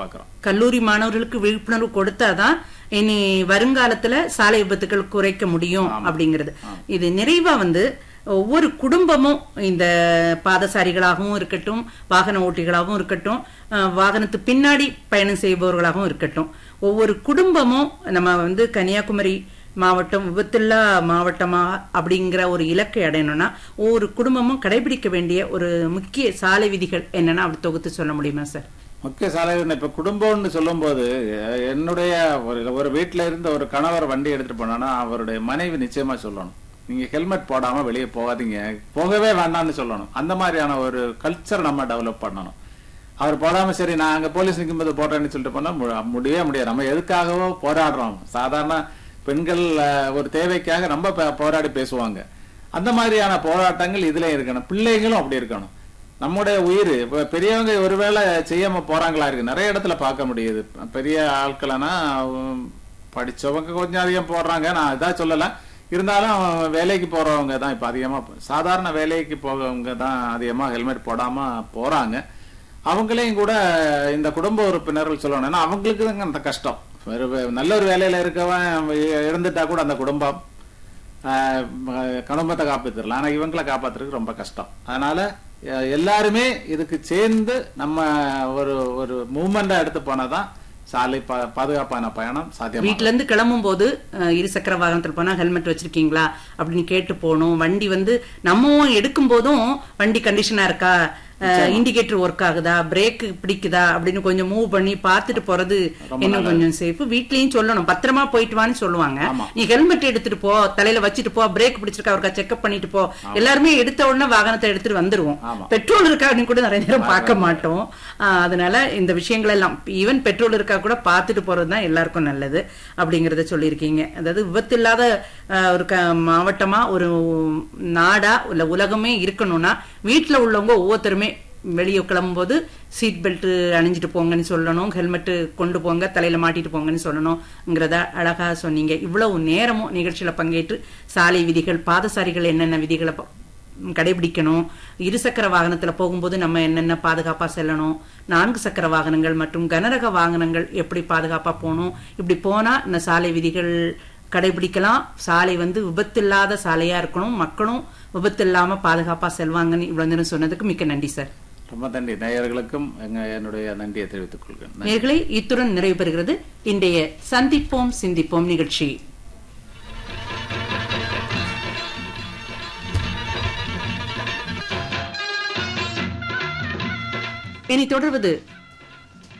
பாக்குறோம் கல்லூரி மாணவர்களுக்கு விழிப்புணர்வு கொடுத்தாதான் இனி வருங்காலத்துல சாலை விபத்துகள் குறைக்க முடியும் அப்படிங்கிறது இது நிறைவா வந்து ஒவ்வொரு குடும்பமும் இந்த பாதசாரிகளாகவும் இருக்கட்டும் வாகன ஓட்டிகளாகவும் இருக்கட்டும் அஹ், வாகனத்து பின்னாடி பயணம் செய்பவர்களாகவும் இருக்கட்டும் ஒவ்வொரு குடும்பமும் நம்ம வந்து கன்னியாகுமரி மாவட்டம் விபத்தில்லா மாவட்டமா அப்படிங்கிற ஒரு இலக்கை அடையணும்னா ஒவ்வொரு குடும்பமும் கடைபிடிக்க வேண்டிய ஒரு முக்கிய சாலை விதிகள் என்னன்னா அப்படி தொகுத்து சொல்ல முடியுமா சார் முக்கிய சாலை இப்ப குடும்பம்னு சொல்லும்போது அஹ், என்னுடைய ஒரு ஒரு வீட்டுல இருந்த ஒரு கணவர் வண்டி எடுத்துட்டு போனானா அவருடைய மனைவி நிச்சயமா சொல்லணும் நீங்க ஹெல்மெட் போடாம வெளியே போகாதீங்க போகவே வேண்டாம்னு சொல்லணும் அந்த மாதிரியான ஒரு கல்ச்சர் நம்ம டெவலப் பண்ணணும் அவர் போடாம சரி நான் அங்க போலீஸ் நிக்கும்போது போட்டேன்னு சொல்லிட்டு போனா மு- முடியவே முடியாது நம்ம எதுக்காகவோ போராடுறோம் சாதாரண பெண்கள் அஹ், ஒரு தேவைக்காக ரொம்ப ப- போராடி பேசுவாங்க அந்த மாதிரியான போராட்டங்கள் இதுல இருக்கணும் பிள்ளைகளும் அப்படி இருக்கணும் நம்முடைய உயிர் இப்ப பெரியவங்க ஒருவேளை செய்யாம போறாங்களா இருக்கு நிறைய இடத்துல பார்க்க முடியுது பெரிய ஆட்களனா உம், படிச்சவங்க கொஞ்சம் அதிகம் போடுறாங்க நான் இதா சொல்லல இருந்தாலும் வேலைக்கு போறவங்க தான் இப்ப அதிகமா சாதாரண வேலைக்கு போறவங்க தான் அதிகமா ஹெல்மெட் போடாம போறாங்க அவங்களையும் கூட இந்த குடும்ப உறுப்பினர்கள் சொல்லணும் ஏன்னா அவங்களுக்கு தாங்க அந்த கஷ்டம் ஒரு வே- நல்ல ஒரு வேலையில இருக்கவன் இருந்துட்டா கூட அந்த குடும்பம் ஆஹ் ம- குடும்பத்தை காப்பாத்திரலாம் ஆனா இவங்களை காப்பாத்துறதுக்கு ரொம்ப கஷ்டம் அதனால அஹ், எல்லாருமே இதுக்கு சேர்ந்து நம்ம ஒரு ஒரு மூமெண்டா எடுத்து போனாதான் சாலை பா- பாதுகாப்பான பயணம் சாத்தியம் வீட்ல இருந்து கிளம்பும் போது அஹ், இருசக்கர வாகனத்துல போனா ஹெல்மெட் வச்சிருக்கீங்களா அப்படின்னு கேட்டு போகணும் வண்டி வந்து நம்ம எடுக்கும் போதும் வண்டி கண்டிஷனா இருக்கா இண்டிகேட்டர் ஒர்க் ஆகுதா பிரேக் பிடிக்குதா அப்படின்னு கொஞ்சம் மூவ் பண்ணி பார்த்துட்டு போறது இன்னும் கொஞ்சம் சேஃப் வீட்லயும் சொல்லணும் பத்திரமா போயிட்டு வான்னு சொல்லுவாங்க ஆமா. நீ ஹெல்மெட் எடுத்துட்டு போ தலையில வச்சுட்டு போ பிரேக் பிடிச்சிருக்கா அவருக்கா செக்அப் பண்ணிட்டு போ எல்லாருமே எடுத்த உடனே வாகனத்தை எடுத்துட்டு வந்துருவோம் ஆமா. பெட்ரோல் இருக்கா அப்படின்னு கூட நிறைய நேரம் பார்க்க மாட்டோம் ஆஹ் அதனால இந்த விஷயங்கள் எல்லாம் ஈவன் பெட்ரோல் இருக்கா கூட பார்த்துட்டு போறது தான் எல்லாருக்கும் நல்லது அப்படிங்கறத சொல்லியிருக்கீங்க அதாவது விபத்து இல்லாத ஆஹ், ஒரு க- மாவட்டமா ஒரு நாடா இல்ல உலகமே இருக்கணும்னா வீட்டுல உள்ளவங்க ஒவ்வொருத்தருமே வெளியே கிளம்பும்போது சீட் பெல்ட் அணிஞ்சிட்டு போங்கன்னு சொல்லணும் ஹெல்மெட் கொண்டு போங்க தலையில மாட்டிட்டு போங்கன்னு சொல்லணுங்கிறத அழகா சொன்னீங்க இவ்வளவு நேரமும் நிகழ்ச்சியில பங்கேற்று சாலை விதிகள் பாதசாரிகள் என்னென்ன விதிகளை ப- கடைபிடிக்கணும் இருசக்கர வாகனத்துல போகும்போது நம்ம என்னென்ன பாதுகாப்பா செல்லணும் நான்கு சக்கர வாகனங்கள் மற்றும் கனரக வாகனங்கள் எப்படி பாதுகாப்பா போகணும் இப்படி போனா இந்த சாலை விதிகள் கடைபிடிக்கலாம் சாலை வந்து விபத்து இல்லாத சாலையா இருக்கணும் மக்களும் விபத்து இல்லாம பாதுகாப்பா செல்வாங்கன்னு இவ்வளவு நேரம் சொன்னதுக்கு மிக்க நன்றி சார் ரொம்ப நன்றி நேயர்களுக்கும் எங்க என்னுடைய நன்றியை தெரிவித்துக் கொள்கிறேன் நன்றி. நேர்களை இத்துடன் நிறைவு பெறுகிறது இன்றைய சந்திப்போம் சிந்திப்போம் நிகழ்ச்சி இனி தொடர்வது